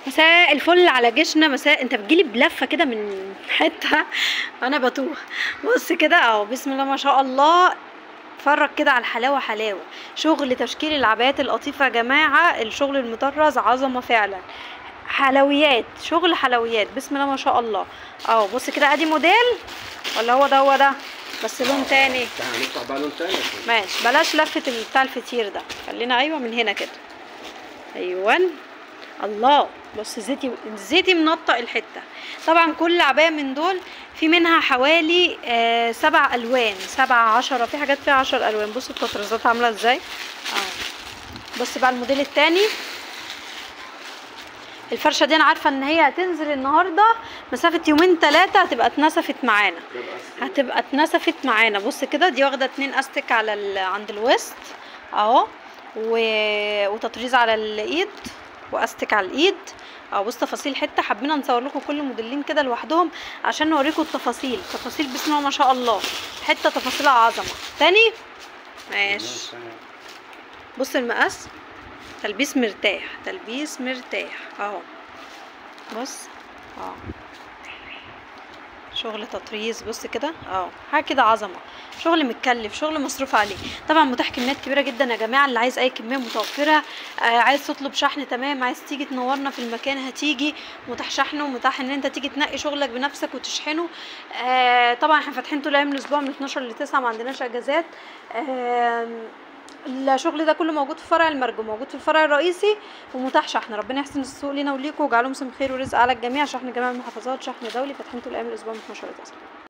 مساء الفل على جيشنا مساء انت بتجيلي بلفه كده من حته انا بتوه بص كده اهو بسم الله ما شاء الله اتفرج كده على الحلاوه حلاوه شغل تشكيل العبايات القطيفه يا جماعه الشغل المطرز عظمه فعلا حلويات شغل حلويات بسم الله ما شاء الله اهو بص كده ادي موديل ولا هو ده هو ده بس لون تاني تعالى نفتح بقى لون تاني ماشي بلاش لفه ال- بتاع الفطير ده خلينا ايوه من هنا كده ايوه الله بص زيتي زيتي منطق الحته طبعا كل عبايه من دول في منها حوالي آه سبع الوان سبع عشرة في حاجات فيها عشر الوان بصوا التطريزات عامله ازاي اه بص بقى الموديل التاني الفرشه دي انا عارفه ان هي هتنزل النهارده مسافه يومين ثلاثه هتبقى اتنسفت معانا هتبقى اتنسفت معانا بص كده دي واخده اتنين استك على ال... عند الوسط اهو و... وتطريز على الايد واستك على الايد اهو بص تفاصيل حته حبينا نصور لكم كل موديلين كده لوحدهم عشان نوريكم التفاصيل تفاصيل بسم الله ما شاء الله حته تفاصيلها عظمه تاني ماشي بص المقاس تلبيس مرتاح تلبيس مرتاح اهو بص اهو شغل تطريز بص كده اه حاجه كده عظمه شغل متكلف شغل مصروف عليه طبعا متاح كميات كبيره جدا يا جماعه اللي عايز اي كميه متوفره آه عايز تطلب شحن تمام عايز تيجي تنورنا في المكان هتيجي متاح شحن ومتاح ان انت تيجي تنقي شغلك بنفسك وتشحنه آه طبعا احنا فاتحين طول ايام الاسبوع من 12 ل 9 ما عندناش اجازات آه الشغل ده كله موجود في فرع المرجو موجود في الفرع الرئيسي ومتاح شحن ربنا يحسن السوق لينا وليكم ويجعله موسم خير ورزق على الجميع شحن جميع المحافظات شحن دولي فاتحين طول ايام الاسبوع من 12 ل 9